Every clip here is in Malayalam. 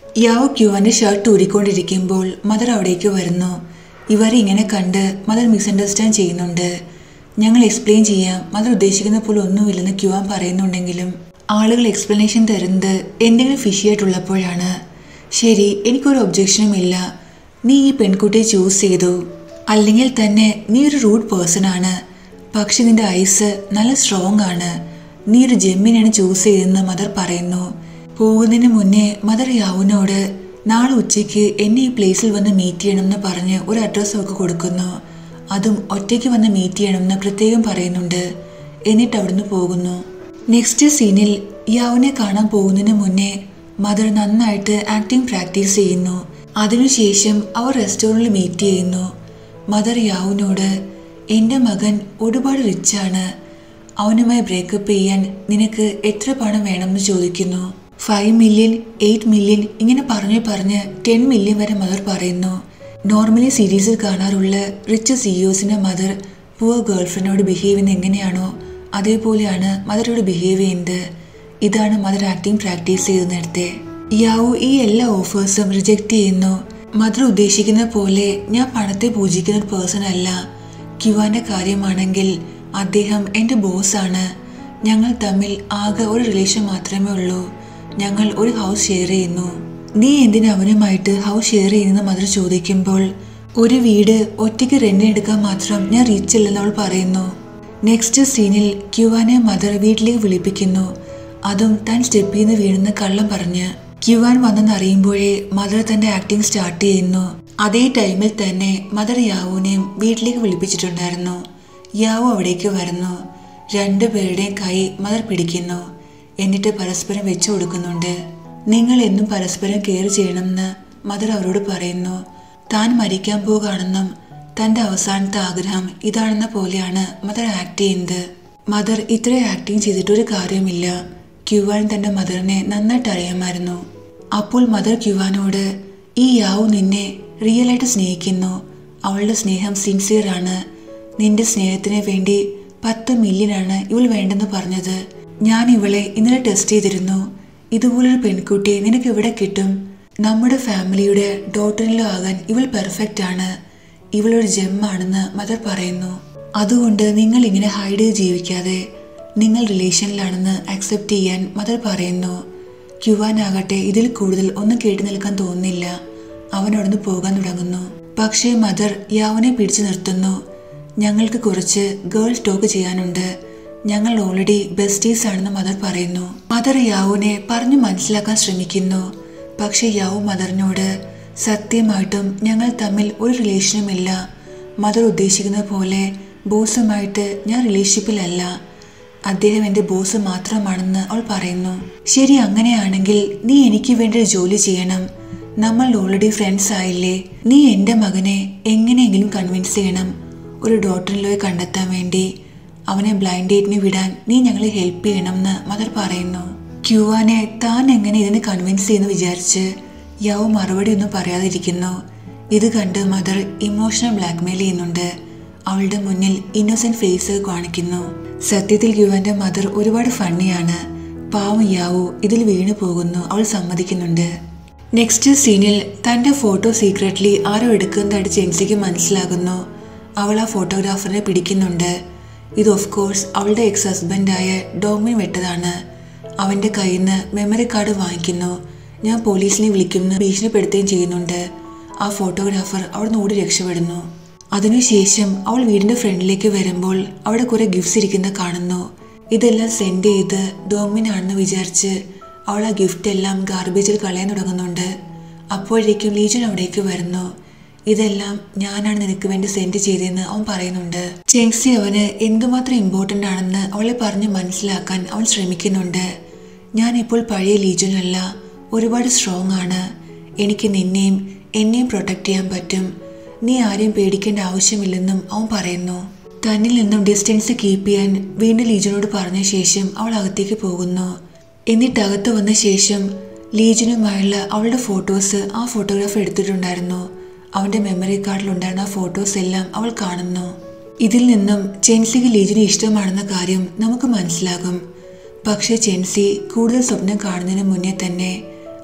യാവോ ക്യുവാന്റെ ഷർട്ട് ഊരിക്കൊണ്ടിരിക്കുമ്പോൾ മദർ അവിടേക്ക് വരുന്നു ഇവരെ ഇങ്ങനെ കണ്ട് മദർ മിസ്അണ്ടർസ്റ്റാൻഡ് ചെയ്യുന്നുണ്ട് ഞങ്ങൾ എക്സ്പ്ലെയിൻ ചെയ്യാം മദർ ഉദ്ദേശിക്കുന്ന പോലെ ഒന്നുമില്ലെന്ന് ക്യുവാൻ പറയുന്നുണ്ടെങ്കിലും ആളുകൾ എക്സ്പ്ലനേഷൻ തരുന്നത് എന്തെങ്കിലും ഫിഷി ആയിട്ടുള്ളപ്പോഴാണ് ശരി എനിക്കൊരു ഒബ്ജക്ഷനും ഇല്ല നീ ഈ പെൺകുട്ടിയെ ചൂസ് ചെയ്തു അല്ലെങ്കിൽ തന്നെ നീ ഒരു റൂഡ് പേഴ്സൺ ആണ് പക്ഷെ നിന്റെ ഐസ് നല്ല സ്ട്രോങ് ആണ് നീ ഒരു ജെമ്മിനെയാണ് ചൂസ് ചെയ്തതെന്ന് മദർ പറയുന്നു പോകുന്നതിന് മുന്നേ മദർ യാവുനോട് നാളെ ഉച്ചയ്ക്ക് എന്നെ ഈ പ്ലേസിൽ വന്ന് മീറ്റ് ചെയ്യണമെന്ന് പറഞ്ഞ് ഒരു അഡ്രസ്സ് അവർക്ക് കൊടുക്കുന്നു അതും ഒറ്റയ്ക്ക് വന്ന് മീറ്റ് ചെയ്യണമെന്ന് പ്രത്യേകം പറയുന്നുണ്ട് എന്നിട്ട് അവിടുന്ന് പോകുന്നു നെക്സ്റ്റ് സീനിൽ യാവുനെ കാണാൻ പോകുന്നതിന് മുന്നേ മദർ നന്നായിട്ട് ആക്ടിംഗ് പ്രാക്ടീസ് ചെയ്യുന്നു അതിനുശേഷം അവർ റെസ്റ്റോറൻറ്റിൽ മീറ്റ് ചെയ്യുന്നു മദർ യാവുനോട് എൻ്റെ മകൻ ഒരുപാട് റിച്ചാണ് അവനുമായി ബ്രേക്കപ്പ് ചെയ്യാൻ നിനക്ക് എത്ര പണം വേണമെന്ന് ചോദിക്കുന്നു ഫൈവ് മില്യൺ എയ്റ്റ് മില്യൺ ഇങ്ങനെ പറഞ്ഞു പറഞ്ഞ് ടെൻ മില്യൺ വരെ മദർ പറയുന്നു നോർമലി സീരീസിൽ കാണാറുള്ള റിച്ച് സിഇഒസിന്റെ മദർ പുവർ ഗേൾഫ്രണ്ടിനോട് ബിഹേവ് ചെയ്യുന്നത് എങ്ങനെയാണോ അതേപോലെയാണ് മദറോട് ബിഹേവ് ചെയ്യുന്നത് ഇതാണ് മദർ ആക്ടിങ് പ്രാക്ടീസ് ചെയ്ത് നേരത്തെ യാവു ഈ എല്ലാ ഓഫേഴ്സും റിജക്റ്റ് ചെയ്യുന്നു മദർ ഉദ്ദേശിക്കുന്ന പോലെ ഞാൻ പണത്തെ പൂജിക്കുന്ന ഒരു പേഴ്സൺ അല്ല ക്യുവാന്റെ കാര്യമാണെങ്കിൽ അദ്ദേഹം എൻ്റെ ബോസാണ് ഞങ്ങൾ തമ്മിൽ ആകെ ഒരു റിലേഷൻ മാത്രമേ ഉള്ളൂ ഞങ്ങൾ ഒരു ഹൗസ് ഷെയർ ചെയ്യുന്നു നീ എന്തിനാ അവനുമായിട്ട് ഹൗസ് ഷെയർ ചെയ്യുന്ന മദർ ചോദിക്കുമ്പോൾ ഒരു വീട് ഒറ്റയ്ക്ക് റെന്റിന് എടുക്കാൻ മാത്രം ഞാൻ റീച്ച് അല്ലെന്ന് അവൾ പറയുന്നു നെക്സ്റ്റ് സീനിൽ ക്യുവാനെ മദർ വീട്ടിലേക്ക് വിളിപ്പിക്കുന്നു അതും താൻ സ്റ്റെപ്പിൽ നിന്ന് വീഴുന്ന കള്ളം പറഞ്ഞ് ക്യുവാൻ വന്നെന്ന് അറിയുമ്പോഴേ മദർ തന്റെ ആക്ടിങ് സ്റ്റാർട്ട് ചെയ്യുന്നു അതേ ടൈമിൽ തന്നെ മദർ യാവുവിനെയും വീട്ടിലേക്ക് വിളിപ്പിച്ചിട്ടുണ്ടായിരുന്നു യാവു അവിടേക്ക് വരുന്നു രണ്ടുപേരുടെയും കൈ മദർ പിടിക്കുന്നു എന്നിട്ട് പരസ്പരം വെച്ചു കൊടുക്കുന്നുണ്ട് നിങ്ങൾ എന്നും പരസ്പരം കെയർ ചെയ്യണമെന്ന് മദർ അവരോട് പറയുന്നു താൻ മരിക്കാൻ പോകുകയാണെന്നും തന്റെ അവസാനത്തെ ആഗ്രഹം ഇതാണെന്ന പോലെയാണ് മദർ ആക്ട് ചെയ്യുന്നത് മദർ ഇത്ര ആക്ടിങ് ചെയ്തിട്ടൊരു കാര്യമില്ല ക്യുവാൻ തന്റെ മദറിനെ നന്നായിട്ട് അറിയാമായിരുന്നു അപ്പോൾ മദർ ക്യുവാനോട് ഈ യാവു നിന്നെ റിയൽ ആയിട്ട് സ്നേഹിക്കുന്നു അവളുടെ സ്നേഹം സിൻസിയർ ആണ് നിന്റെ സ്നേഹത്തിന് വേണ്ടി പത്ത് മില്യനാണ് ഇവൾ വേണ്ടെന്ന് പറഞ്ഞത് ഞാൻ ഇവളെ ഇന്നലെ ടെസ്റ്റ് ചെയ്തിരുന്നു ഇതുപോലൊരു പെൺകുട്ടിയെ നിനക്ക് ഇവിടെ കിട്ടും നമ്മുടെ ഫാമിലിയുടെ ഡോട്ടറിലോ ആകാൻ ഇവൾ പെർഫെക്റ്റ് ആണ് ഇവളൊരു ജെമ്മാണെന്ന് മദർ പറയുന്നു അതുകൊണ്ട് നിങ്ങൾ ഇങ്ങനെ ഹൈഡ് ചെയ്ത് ജീവിക്കാതെ നിങ്ങൾ റിലേഷനിലാണെന്ന് അക്സെപ്റ്റ് ചെയ്യാൻ മദർ പറയുന്നു ക്യുവാനാകട്ടെ ഇതിൽ കൂടുതൽ ഒന്നും കേട്ടു നിൽക്കാൻ തോന്നുന്നില്ല അവൻ അവിടുന്ന് പോകാൻ തുടങ്ങുന്നു പക്ഷേ മദർ യാവനെ പിടിച്ചു നിർത്തുന്നു ഞങ്ങൾക്ക് കുറച്ച് ഗേൾസ് ടോക്ക് ചെയ്യാനുണ്ട് ഞങ്ങൾ ഓൾറെഡി ബെസ്റ്റീസ് ആണെന്ന് മദർ പറയുന്നു മദർ യാവുനെ പറഞ്ഞു മനസ്സിലാക്കാൻ ശ്രമിക്കുന്നു പക്ഷെ യാവു മദറിനോട് സത്യമായിട്ടും ഞങ്ങൾ തമ്മിൽ ഒരു റിലേഷനുമില്ല മദർ ഉദ്ദേശിക്കുന്ന പോലെ ബോസുമായിട്ട് ഞാൻ റിലേഷൻഷിപ്പിലല്ല അദ്ദേഹം എൻ്റെ ബോസ് മാത്രമാണെന്ന് അവൾ പറയുന്നു ശരി അങ്ങനെയാണെങ്കിൽ നീ എനിക്ക് വേണ്ടി ഒരു ജോലി ചെയ്യണം നമ്മൾ ഓൾറെഡി ഫ്രണ്ട്സ് ആയില്ലേ നീ എൻ്റെ മകനെ എങ്ങനെയെങ്കിലും കൺവിൻസ് ചെയ്യണം ഒരു ഡോക്ടറിലോയെ കണ്ടെത്താൻ വേണ്ടി അവനെ ബ്ലൈൻഡ് ഡേറ്റിന് വിടാൻ നീ ഞങ്ങളെ ഹെൽപ്പ് ചെയ്യണമെന്ന് മദർ പറയുന്നു ക്യുവാനെ താൻ എങ്ങനെ ഇതിനെ കൺവിൻസ് ചെയ്യുന്നു വിചാരിച്ച് യാവു മറുപടി ഒന്നും പറയാതിരിക്കുന്നു ഇത് കണ്ട് മദർ ഇമോഷണൽ ബ്ലാക്ക്മെയിൽ ചെയ്യുന്നുണ്ട് അവളുടെ മുന്നിൽ ഇന്നോസെന്റ് ഫേസ് കാണിക്കുന്നു സത്യത്തിൽ ക്യുവാന്റെ മദർ ഒരുപാട് ഫണ്ണിയാണ് പാവം യാവു ഇതിൽ വീണു പോകുന്നു അവൾ സമ്മതിക്കുന്നുണ്ട് നെക്സ്റ്റ് സീനിൽ തന്റെ ഫോട്ടോ സീക്രട്ട്ലി ആരോ എടുക്കുന്നതായിട്ട് ജെൻസിക്ക് മനസ്സിലാകുന്നു അവൾ ആ ഫോട്ടോഗ്രാഫറിനെ പിടിക്കുന്നുണ്ട് ഇത് ഓഫ് കോഴ്സ് അവളുടെ എക്സ് ഹസ്ബൻഡായ ഡോമിൻ വെട്ടതാണ് അവന്റെ കയ്യിൽ നിന്ന് മെമ്മറി കാർഡ് വാങ്ങിക്കുന്നു ഞാൻ പോലീസിനെ വിളിക്കുമെന്ന് ഭീഷണിപ്പെടുത്തുകയും ചെയ്യുന്നുണ്ട് ആ ഫോട്ടോഗ്രാഫർ അവിടെ നിന്ന് ഓടി രക്ഷപ്പെടുന്നു അതിനുശേഷം അവൾ വീടിന്റെ ഫ്രണ്ടിലേക്ക് വരുമ്പോൾ അവിടെ കുറെ ഗിഫ്റ്റ്സ് ഇരിക്കുന്ന കാണുന്നു ഇതെല്ലാം സെൻഡ് ചെയ്ത് ഡോമിനാണെന്ന് വിചാരിച്ച് അവൾ ആ ഗിഫ്റ്റ് എല്ലാം ഗാർബേജിൽ കളയാൻ തുടങ്ങുന്നുണ്ട് അപ്പോഴേക്കും ലീജൻ അവിടേക്ക് വരുന്നു ഇതെല്ലാം ഞാനാണ് നിനക്ക് വേണ്ടി സെൻഡ് ചെയ്തതെന്ന് അവൻ പറയുന്നുണ്ട് ചെങ്സി അവന് എന്തുമാത്രം ഇമ്പോർട്ടൻ്റ് ആണെന്ന് അവളെ പറഞ്ഞ് മനസ്സിലാക്കാൻ അവൻ ശ്രമിക്കുന്നുണ്ട് ഞാൻ ഇപ്പോൾ പഴയ ലീജൻ അല്ല ഒരുപാട് സ്ട്രോങ് ആണ് എനിക്ക് നിന്നെയും എന്നെയും പ്രൊട്ടക്റ്റ് ചെയ്യാൻ പറ്റും നീ ആരെയും പേടിക്കേണ്ട ആവശ്യമില്ലെന്നും അവൻ പറയുന്നു തന്നിൽ നിന്നും ഡിസ്റ്റൻസ് കീപ്പ് ചെയ്യാൻ വീണ്ടും ലീജനോട് പറഞ്ഞ ശേഷം അവൾ അകത്തേക്ക് പോകുന്നു എന്നിട്ട് അകത്ത് വന്ന ശേഷം ലീജനുമായുള്ള അവളുടെ ഫോട്ടോസ് ആ ഫോട്ടോഗ്രാഫർ എടുത്തിട്ടുണ്ടായിരുന്നു അവന്റെ മെമ്മറി കാർഡിലുണ്ടായിരുന്ന ആ ഫോട്ടോസ് എല്ലാം അവൾ കാണുന്നു ഇതിൽ നിന്നും ചെൻസിക്ക് ലീജിനെ ഇഷ്ടമാണെന്ന കാര്യം നമുക്ക് മനസ്സിലാകും പക്ഷേ ചെൻസി കൂടുതൽ സ്വപ്നം കാണുന്നതിന് മുന്നേ തന്നെ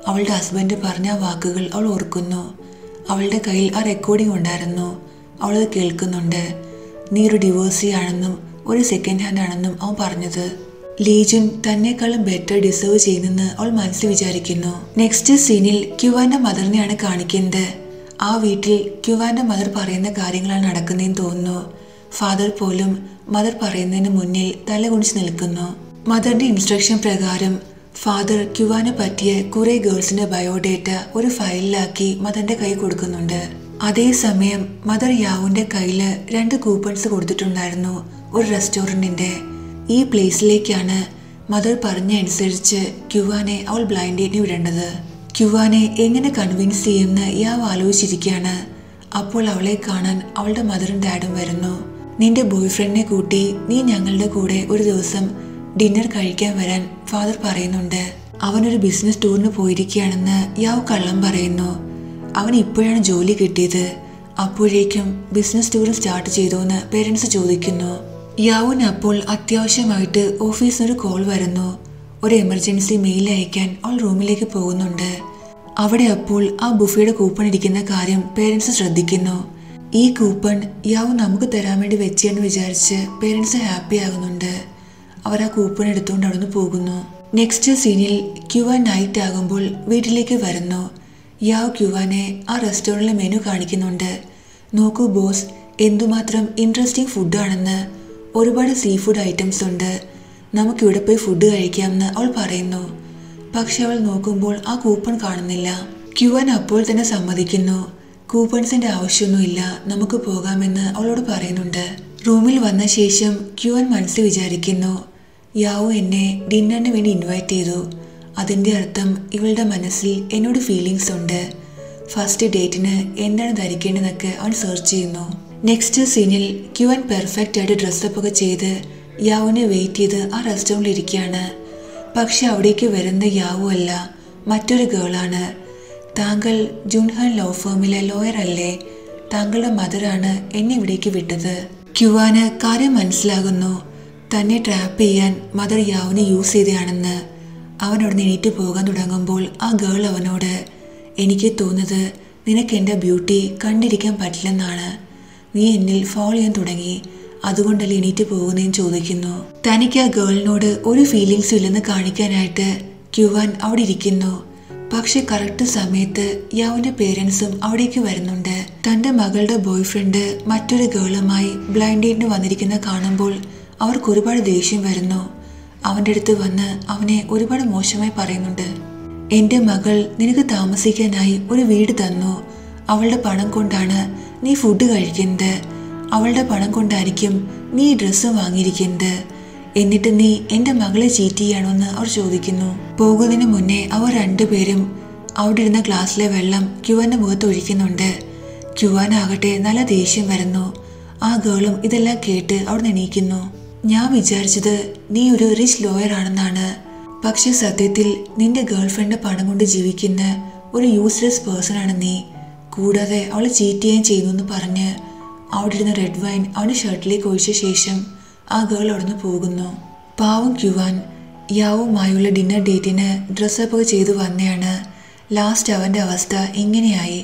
അവളുടെ ഹസ്ബൻഡ് പറഞ്ഞ ആ വാക്കുകൾ അവൾ ഓർക്കുന്നു അവളുടെ കയ്യിൽ ആ റെക്കോർഡിംഗ് ഉണ്ടായിരുന്നു അവളത് കേൾക്കുന്നുണ്ട് നീ ഒരു ഡിവോഴ്സി ആണെന്നും ഒരു സെക്കൻഡ് ഹാൻഡ് ആണെന്നും അവൻ പറഞ്ഞത് ലീജുൻ തന്നെക്കാളും ബെറ്റർ ഡിസേർവ് ചെയ്യുന്നെന്ന് അവൾ മനസ്സിൽ വിചാരിക്കുന്നു നെക്സ്റ്റ് സീനിൽ ക്യുവാന്റെ മദറിനെയാണ് കാണിക്കുന്നത് ആ വീട്ടിൽ ക്യുവാന്റെ മദർ പറയുന്ന കാര്യങ്ങളാണ് നടക്കുന്നതെന്ന് തോന്നുന്നു ഫാദർ പോലും മദർ പറയുന്നതിന് മുന്നിൽ തല കുണിച്ച് നിൽക്കുന്നു മദറിന്റെ ഇൻസ്ട്രക്ഷൻ പ്രകാരം ഫാദർ ക്യുവാനെ പറ്റിയ കുറെ ഗേൾസിന്റെ ബയോഡേറ്റ ഒരു ഫയലിലാക്കി മദറിന്റെ കൈ കൊടുക്കുന്നുണ്ട് അതേസമയം മദർ യാവുന്റെ കയ്യില് രണ്ട് കൂപ്പൺസ് കൊടുത്തിട്ടുണ്ടായിരുന്നു ഒരു റെസ്റ്റോറന്റിന്റെ ഈ പ്ലേസിലേക്കാണ് മദർ പറഞ്ഞ അനുസരിച്ച് ക്യുവാനെ അവൾ ബ്ലൈൻഡ് ഡേറ്റിന് വിടേണ്ടത് ക്യുവാനെ എങ്ങനെ കൺവിൻസ് ചെയ്യുമെന്ന് യാവ് ആലോചിച്ചിരിക്കുകയാണ് അപ്പോൾ അവളെ കാണാൻ അവളുടെ മദറും ഡാഡും വരുന്നു നിന്റെ ബോയ്ഫ്രണ്ടിനെ കൂട്ടി നീ ഞങ്ങളുടെ കൂടെ ഒരു ദിവസം ഡിന്നർ കഴിക്കാൻ വരാൻ ഫാദർ പറയുന്നുണ്ട് അവനൊരു ബിസിനസ് ടൂറിന് പോയിരിക്കുകയാണെന്ന് യാവ് കള്ളം പറയുന്നു അവൻ ഇപ്പോഴാണ് ജോലി കിട്ടിയത് അപ്പോഴേക്കും ബിസിനസ് ടൂർ സ്റ്റാർട്ട് ചെയ്തോന്ന് പേരൻസ് ചോദിക്കുന്നു യാവുന് അപ്പോൾ അത്യാവശ്യമായിട്ട് ഓഫീസിൽ ഒരു കോൾ വരുന്നു ഒരു എമർജൻസി മെയിൽ അയക്കാൻ അവൾ റൂമിലേക്ക് പോകുന്നുണ്ട് അവിടെ അപ്പോൾ ആ ബുഫയുടെ കൂപ്പൺ ഇരിക്കുന്ന കാര്യം പേരൻസ് ശ്രദ്ധിക്കുന്നു ഈ കൂപ്പൺ യാവു നമുക്ക് തരാൻ വേണ്ടി വെച്ചെന്ന് വിചാരിച്ച് പേരൻസ് ഹാപ്പി ആകുന്നുണ്ട് അവർ ആ കൂപ്പൺ എടുത്തുകൊണ്ട് അവിടുന്ന് പോകുന്നു നെക്സ്റ്റ് സീനിൽ ക്യുവാൻ നൈറ്റ് ആകുമ്പോൾ വീട്ടിലേക്ക് വരുന്നു യാവ് ക്യുവാനെ ആ റെസ്റ്റോറൻറ്റിലെ മെനു കാണിക്കുന്നുണ്ട് നോക്കൂ ബോസ് എന്തുമാത്രം ഇൻട്രസ്റ്റിംഗ് ഫുഡാണെന്ന് ഒരുപാട് സീ ഫുഡ് ഐറ്റംസ് ഉണ്ട് നമുക്കിവിടെ പോയി ഫുഡ് കഴിക്കാമെന്ന് അവൾ പറയുന്നു പക്ഷെ അവൾ നോക്കുമ്പോൾ ആ കൂപ്പൺ കാണുന്നില്ല ക്യുവാൻ അപ്പോൾ തന്നെ സമ്മതിക്കുന്നു കൂപ്പൺസിന്റെ ആവശ്യമൊന്നുമില്ല നമുക്ക് പോകാമെന്ന് അവളോട് പറയുന്നുണ്ട് റൂമിൽ വന്ന ശേഷം ക്യുവാൻ മനസ്സിൽ വിചാരിക്കുന്നു യാവു എന്നെ ഡിന്നറിന് വേണ്ടി ഇൻവൈറ്റ് ചെയ്തു അതിൻ്റെ അർത്ഥം ഇവളുടെ മനസ്സിൽ എന്നോട് ഫീലിങ്സ് ഉണ്ട് ഫസ്റ്റ് ഡേറ്റിന് എന്താണ് ധരിക്കേണ്ടതെന്നൊക്കെ അവൻ സെർച്ച് ചെയ്യുന്നു നെക്സ്റ്റ് സീനിൽ ക്യുവൻ പെർഫെക്റ്റ് ആയിട്ട് ഡ്രസ്സപ്പ് ഒക്കെ ചെയ്ത് യാവുനെ വെയിറ്റ് ചെയ്ത് ആ റെസ്റ്റോറൻറ്റിൽ ഇരിക്കുകയാണ് പക്ഷെ അവിടേക്ക് വരുന്ന യാവു അല്ല മറ്റൊരു ഗേളാണ് താങ്കൾ ജുൻഹൻ ലോ ഫേമിലെ ലോയർ അല്ലേ താങ്കളുടെ മദറാണ് എന്നെ ഇവിടേക്ക് വിട്ടത് ക്യുവാന് കാര്യം മനസ്സിലാകുന്നു തന്നെ ട്രാപ്പ് ചെയ്യാൻ മദർ യാവിനെ യൂസ് ചെയ്തതാണെന്ന് അവൻ അവിടെ നിന്ന് എണീറ്റ് പോകാൻ തുടങ്ങുമ്പോൾ ആ ഗേൾ അവനോട് എനിക്ക് തോന്നുന്നത് നിനക്ക് എൻ്റെ ബ്യൂട്ടി കണ്ടിരിക്കാൻ പറ്റില്ലെന്നാണ് നീ എന്നിൽ ഫോളോ ചെയ്യാൻ തുടങ്ങി അതുകൊണ്ടല്ലേ എണീറ്റ് പോകുന്നതെന്ന് ചോദിക്കുന്നു തനിക്ക് ആ ഗേളിനോട് ഒരു ഫീലിങ്സും ഇല്ലെന്ന് കാണിക്കാനായിട്ട് ക്യുവാൻ അവിടെ ഇരിക്കുന്നു പക്ഷെ കറക്റ്റ് സമയത്ത് യാവിന്റെ പേരൻസും അവിടേക്ക് വരുന്നുണ്ട് തന്റെ മകളുടെ ബോയ്ഫ്രണ്ട് മറ്റൊരു ഗേളുമായി ബ്ലൈൻഡ് ഡേറ്റിന് വന്നിരിക്കുന്ന കാണുമ്പോൾ അവർക്ക് ഒരുപാട് ദേഷ്യം വരുന്നു അവന്റെ അടുത്ത് വന്ന് അവനെ ഒരുപാട് മോശമായി പറയുന്നുണ്ട് എന്റെ മകൾ നിനക്ക് താമസിക്കാനായി ഒരു വീട് തന്നു അവളുടെ പണം കൊണ്ടാണ് നീ ഫുഡ് കഴിക്കുന്നത് അവളുടെ പണം കൊണ്ടായിരിക്കും നീ ഈ ഡ്രസ്സ് വാങ്ങിയിരിക്കുന്നത് എന്നിട്ട് നീ എന്റെ മകളെ ചീറ്റ് ചെയ്യാണോന്ന് അവർ ചോദിക്കുന്നു പോകുന്നതിന് മുന്നേ അവർ രണ്ടുപേരും അവിടെ ഇരുന്ന ഗ്ലാസ്സിലെ വെള്ളം ക്യുവാന്റെ മുഖത്ത് ഒഴിക്കുന്നുണ്ട് ക്യുവാനാകട്ടെ നല്ല ദേഷ്യം വരുന്നു ആ ഗേളും ഇതെല്ലാം കേട്ട് അവിടെ എണീക്കുന്നു ഞാൻ വിചാരിച്ചത് നീ ഒരു റിച്ച് ലോയർ ആണെന്നാണ് പക്ഷെ സത്യത്തിൽ നിന്റെ ഗേൾഫ്രണ്ട് പണം കൊണ്ട് ജീവിക്കുന്ന ഒരു യൂസ്ലെസ് പേഴ്സൺ ആണ് നീ കൂടാതെ അവൾ ചീറ്റ് ചെയ്യാൻ ചെയ്യുന്നു എന്ന് പറഞ്ഞ് അവിടെ ഇരുന്ന റെഡ് വൈൻ അവൻ്റെ ഷർട്ടിലേക്ക് ഒഴിച്ച ശേഷം ആ ഗേൾ അവിടുന്ന് പോകുന്നു പാവം ക്യുവാൻ യാവുമായുള്ള ഡിന്നർ ഡേറ്റിന് ഡ്രസ്സപ്പ് ഒക്കെ ചെയ്തു വന്നെയാണ് ലാസ്റ്റ് അവൻ്റെ അവസ്ഥ ഇങ്ങനെയായി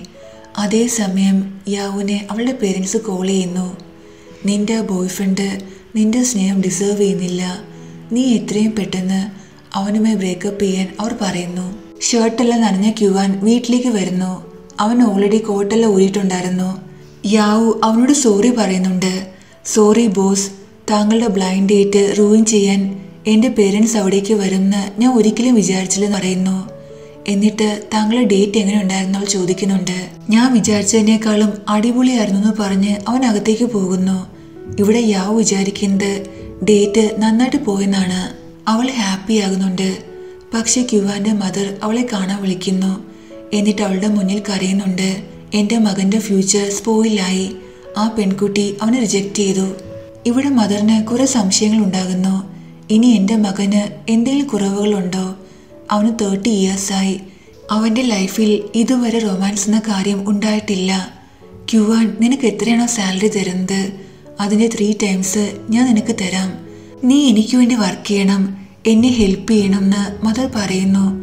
അതേസമയം യാവുനെ അവളുടെ പേരൻസ് കോൾ ചെയ്യുന്നു നിന്റെ ബോയ്ഫ്രണ്ട് നിന്റെ സ്നേഹം ഡിസേർവ് ചെയ്യുന്നില്ല നീ എത്രയും പെട്ടെന്ന് അവനുമായി ബ്രേക്കപ്പ് ചെയ്യാൻ അവർ പറയുന്നു ഷർട്ടെല്ലാം നനഞ്ഞ ക്യുവാൻ വീട്ടിലേക്ക് വരുന്നു അവൻ ഓൾറെഡി കോട്ടെല്ലാം ഊരിയിട്ടുണ്ടായിരുന്നു യാവു അവനോട് സോറി പറയുന്നുണ്ട് സോറി ബോസ് താങ്കളുടെ ബ്ലൈൻഡ് ഡേറ്റ് റൂയിൻ ചെയ്യാൻ എൻ്റെ പേരൻസ് അവിടേക്ക് വരുമെന്ന് ഞാൻ ഒരിക്കലും വിചാരിച്ചില്ലെന്ന് പറയുന്നു എന്നിട്ട് താങ്കളുടെ ഡേറ്റ് എങ്ങനെ ഉണ്ടായിരുന്നു അവൾ ചോദിക്കുന്നുണ്ട് ഞാൻ വിചാരിച്ചതിനേക്കാളും അടിപൊളിയായിരുന്നു എന്ന് പറഞ്ഞ് അവൻ അകത്തേക്ക് പോകുന്നു ഇവിടെ യാവ് വിചാരിക്കുന്നത് ഡേറ്റ് നന്നായിട്ട് പോയെന്നാണ് അവൾ ഹാപ്പി ആകുന്നുണ്ട് പക്ഷെ ക്യുവാന്റെ മദർ അവളെ കാണാൻ വിളിക്കുന്നു എന്നിട്ട് അവളുടെ മുന്നിൽ കരയുന്നുണ്ട് എൻ്റെ മകന്റെ ഫ്യൂച്ചർ സ്പോയിലായി ആ പെൺകുട്ടി അവനെ റിജക്റ്റ് ചെയ്തു ഇവിടെ മദറിന് കുറെ സംശയങ്ങൾ ഉണ്ടാകുന്നു ഇനി എൻ്റെ മകന് എന്തെങ്കിലും കുറവുകളുണ്ടോ അവന് തേർട്ടി ഇയേഴ്സായി അവൻ്റെ ലൈഫിൽ ഇതുവരെ റൊമാൻസ് എന്ന കാര്യം ഉണ്ടായിട്ടില്ല ക്യുവാൻ നിനക്ക് എത്രയാണോ സാലറി തരുന്നത് അതിൻ്റെ ത്രീ ടൈംസ് ഞാൻ നിനക്ക് തരാം നീ എനിക്ക് വേണ്ടി വർക്ക് ചെയ്യണം എന്നെ ഹെൽപ്പ് ചെയ്യണം എന്ന് മദർ പറയുന്നു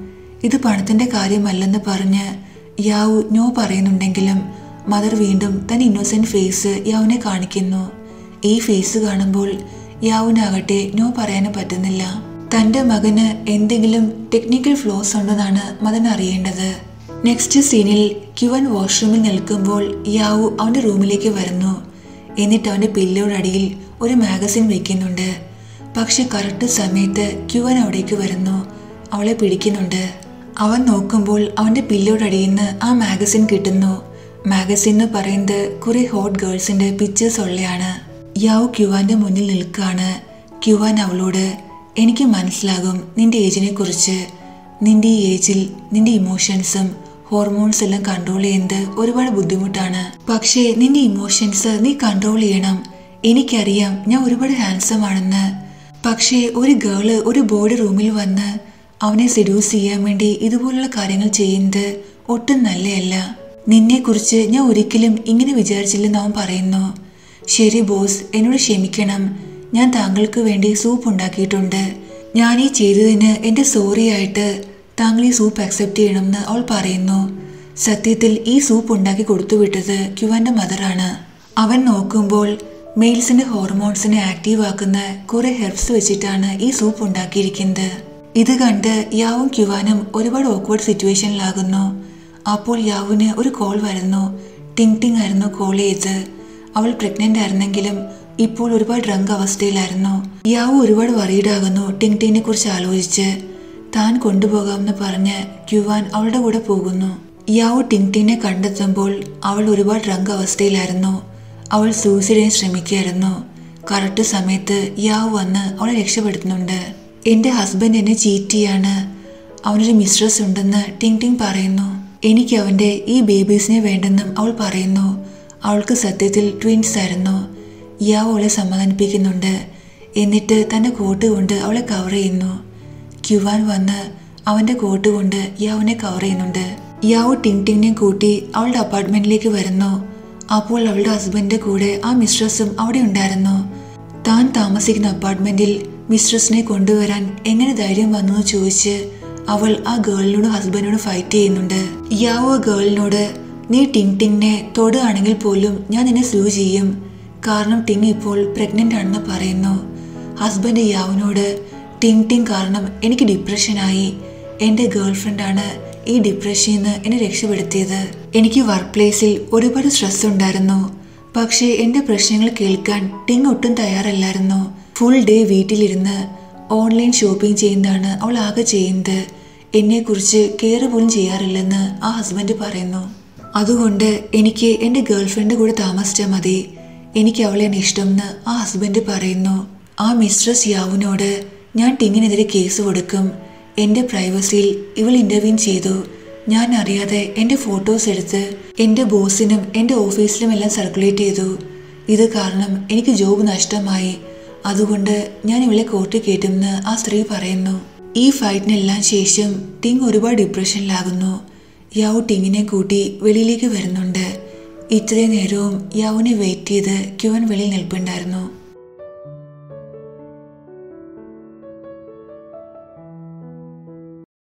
ഇത് പണത്തിന്റെ കാര്യമല്ലെന്ന് പറഞ്ഞ് യാവു നോ പറയുന്നുണ്ടെങ്കിലും മദർ വീണ്ടും തന്റെ ഇന്നോസെന്റ് ഫേസ് യാവിനെ കാണിക്കുന്നു ഈ ഫേസ് കാണുമ്പോൾ യാവിനാകട്ടെ നോ പറയാനും പറ്റുന്നില്ല തന്റെ മകന് എന്തെങ്കിലും ടെക്നിക്കൽ ഫ്ലോസ് ഉണ്ടെന്നാണ് മദൻ അറിയേണ്ടത് നെക്സ്റ്റ് സീനിൽ ക്യുവൻ വാഷ്റൂമിൽ നിൽക്കുമ്പോൾ യാവു അവന്റെ റൂമിലേക്ക് വരുന്നു എന്നിട്ട് അവന്റെ പില്ലോയുടെ അടിയിൽ ഒരു മാഗസിൻ വെക്കുന്നുണ്ട് പക്ഷെ കറക്റ്റ് സമയത്ത് ക്യുവൻ അവിടേക്ക് വരുന്നു അവളെ പിടിക്കുന്നുണ്ട് അവൻ നോക്കുമ്പോൾ അവന്റെ പില്ലോയുടെ അടിയിൽ നിന്ന് ആ മാഗസിൻ കിട്ടുന്നു മാഗസിൻ എന്ന് പറയുന്നത് കുറെ ഹോട്ട് ഗേൾസിന്റെ പിക്ചേഴ്സ് ഉള്ളയാണ് യാവു ക്യുവാന്റെ മുന്നിൽ നിൽക്കാണ് ക്യുവാൻ അവളോട് എനിക്ക് മനസ്സിലാകും നിന്റെ ഏജിനെ കുറിച്ച് നിന്റെ ഈ ഏജിൽ നിന്റെ ഇമോഷൻസും ഹോർമോൺസ് എല്ലാം കൺട്രോൾ ചെയ്യുന്നത് ഒരുപാട് ബുദ്ധിമുട്ടാണ് പക്ഷേ നിന്റെ ഇമോഷൻസ് നീ കൺട്രോൾ ചെയ്യണം എനിക്കറിയാം ഞാൻ ഒരുപാട് ഹാൻസം ആണെന്ന് പക്ഷേ ഒരു ഗേള് ഒരു ബോർഡ് റൂമിൽ വന്ന് അവനെ സെഡ്യൂസ് ചെയ്യാൻ വേണ്ടി ഇതുപോലുള്ള കാര്യങ്ങൾ ചെയ്യുന്നത് ഒട്ടും നല്ലതല്ല നിന്നെക്കുറിച്ച് ഞാൻ ഒരിക്കലും ഇങ്ങനെ വിചാരിച്ചില്ലെന്ന് അവൻ പറയുന്നു ശരി ബോസ് എന്നോട് ക്ഷമിക്കണം ഞാൻ താങ്കൾക്ക് വേണ്ടി സൂപ്പ് ഉണ്ടാക്കിയിട്ടുണ്ട് ഞാൻ ഈ ചെയ്തതിന് എൻ്റെ സോറി ആയിട്ട് താങ്കൾ ഈ സൂപ്പ് അക്സെപ്റ്റ് ചെയ്യണമെന്ന് അവൾ പറയുന്നു സത്യത്തിൽ ഈ സൂപ്പ് ഉണ്ടാക്കി കൊടുത്തുവിട്ടത് ക്യുവാന്റെ മദറാണ് അവൻ നോക്കുമ്പോൾ മെയിൽസിന്റെ ഹോർമോൺസിനെ ആക്റ്റീവ് ആക്കുന്ന കുറെ ഹെർബ്സ് വെച്ചിട്ടാണ് ഈ സൂപ്പ് ഉണ്ടാക്കിയിരിക്കുന്നത് ഇത് കണ്ട് യാവും ക്യുവാനും ഒരുപാട് ഓക്വേർഡ് സിറ്റുവേഷനിലാകുന്നു അപ്പോൾ യാവുന് ഒരു കോൾ വരുന്നു ടിങ് ടിങ് ആയിരുന്നു കോൾ ചെയ്ത് അവൾ പ്രഗ്നന്റ് ആയിരുന്നെങ്കിലും ഇപ്പോൾ ഒരുപാട് ഡ്രങ്ക് അവസ്ഥയിലായിരുന്നു യാവു ഒരുപാട് വറീഡാകുന്നു ടിങ് ടിങ്ങിനെ കുറിച്ച് ആലോചിച്ച് താൻ കൊണ്ടുപോകാമെന്ന് പറഞ്ഞ് ക്യുവാൻ അവളുടെ കൂടെ പോകുന്നു യാവു ടിങ് ടിങ്ങിനെ കണ്ടെത്തുമ്പോൾ അവൾ ഒരുപാട് ഡ്രങ്ക് അവസ്ഥയിലായിരുന്നു അവൾ സൂസൈഡ് ചെയ്യാൻ ശ്രമിക്കുകയായിരുന്നു കറക്റ്റ് സമയത്ത് യാവു വന്ന് അവളെ രക്ഷപ്പെടുത്തുന്നുണ്ട് എൻ്റെ ഹസ്ബൻഡ് എന്നെ ചീറ്റ് ചെയ്യാണ് അവനൊരു മിസ്ട്രസ് ഉണ്ടെന്ന് ടിങ് ടിങ് പറയുന്നു എനിക്ക് അവൻ്റെ ഈ ബേബീസിനെ വേണ്ടെന്നും അവൾ പറയുന്നു അവൾക്ക് സത്യത്തിൽ ട്വിൻസ് ആയിരുന്നു യാവ് അവളെ സമാധാനിപ്പിക്കുന്നുണ്ട് എന്നിട്ട് തൻ്റെ കോട്ട് കൊണ്ട് അവളെ കവർ ചെയ്യുന്നു ക്യുവാൻ വന്ന് അവൻ്റെ കോട്ട് കൊണ്ട് യാവിനെ കവർ ചെയ്യുന്നുണ്ട് യാവ് ടിങ് ടിങ്ങിനെ കൂട്ടി അവളുടെ അപ്പാർട്ട്മെന്റിലേക്ക് വരുന്നു അപ്പോൾ അവളുടെ ഹസ്ബൻഡിന്റെ കൂടെ ആ മിസ്ട്രസും അവിടെ ഉണ്ടായിരുന്നു താൻ താമസിക്കുന്ന അപ്പാർട്ട്മെന്റിൽ മിസ്ട്രസിനെ കൊണ്ടുവരാൻ എങ്ങനെ ധൈര്യം വന്നു എന്ന് ചോദിച്ച് അവൾ ആ ഗേളിനോട് ഹസ്ബൻഡിനോട് ഫൈറ്റ് ചെയ്യുന്നുണ്ട് യാവോ ഗേളിനോട് നീ ടിങ് ടിങ്ങിനെ തൊടുകയാണെങ്കിൽ പോലും ഞാൻ നിന്നെ സ്ലൂ ചെയ്യും കാരണം ടിങ് ഇപ്പോൾ പ്രഗ്നന്റ് ആണെന്ന് പറയുന്നു ഹസ്ബൻഡ് യാവിനോട് ടിങ് ടിങ് കാരണം എനിക്ക് ഡിപ്രഷനായി എൻ്റെ ഗേൾ ഫ്രണ്ടാണ് ഈ ഡിപ്രഷനിൽ നിന്ന് എന്നെ രക്ഷപ്പെടുത്തിയത് എനിക്ക് വർക്ക് പ്ലേസിൽ ഒരുപാട് സ്ട്രെസ് ഉണ്ടായിരുന്നു പക്ഷേ എൻ്റെ പ്രശ്നങ്ങൾ കേൾക്കാൻ ടിങ് ഒട്ടും തയ്യാറല്ലായിരുന്നു ഫുൾ ഡേ വീട്ടിലിരുന്ന് ഓൺലൈൻ ഷോപ്പിംഗ് ചെയ്യുന്നതാണ് അവൾ ആകെ ചെയ്യുന്നത് എന്നെക്കുറിച്ച് കെയർ പോലും ചെയ്യാറില്ലെന്ന് ആ ഹസ്ബൻഡ് പറയുന്നു അതുകൊണ്ട് എനിക്ക് എൻ്റെ ഗേൾഫ്രണ്ട് കൂടെ താമസിച്ചാൽ മതി എനിക്ക് അവളെയാണ് ഇഷ്ടമെന്ന് ആ ഹസ്ബൻഡ് പറയുന്നു ആ മിസ്ട്രസ് യാവുനോട് ഞാൻ ടിങ്ങിനെതിരെ കേസ് കൊടുക്കും എൻ്റെ പ്രൈവസിയിൽ ഇവൾ ഇൻ്റർവ്യൂ ചെയ്തു ഞാൻ അറിയാതെ എൻ്റെ ഫോട്ടോസ് എടുത്ത് എൻ്റെ ബോസിനും എൻ്റെ ഓഫീസിലും എല്ലാം സർക്കുലേറ്റ് ചെയ്തു ഇത് കാരണം എനിക്ക് ജോബ് നഷ്ടമായി അതുകൊണ്ട് ഞാൻ ഇവളെ കോർട്ടിൽ കയറ്റുമെന്ന് ആ സ്ത്രീ പറയുന്നു ഈ ഫൈറ്റിനെല്ലാം ശേഷം ടിങ് ഒരുപാട് ഡിപ്രഷനിലാകുന്നു യാവു ടിങ്ങിനെ കൂട്ടി വെളിയിലേക്ക് വരുന്നുണ്ട് ഇത്രയും നേരവും യാവുനെ വെയിറ്റ് ചെയ്ത് ക്യുവൻ വെളിയിൽ നിൽപ്പുണ്ടായിരുന്നു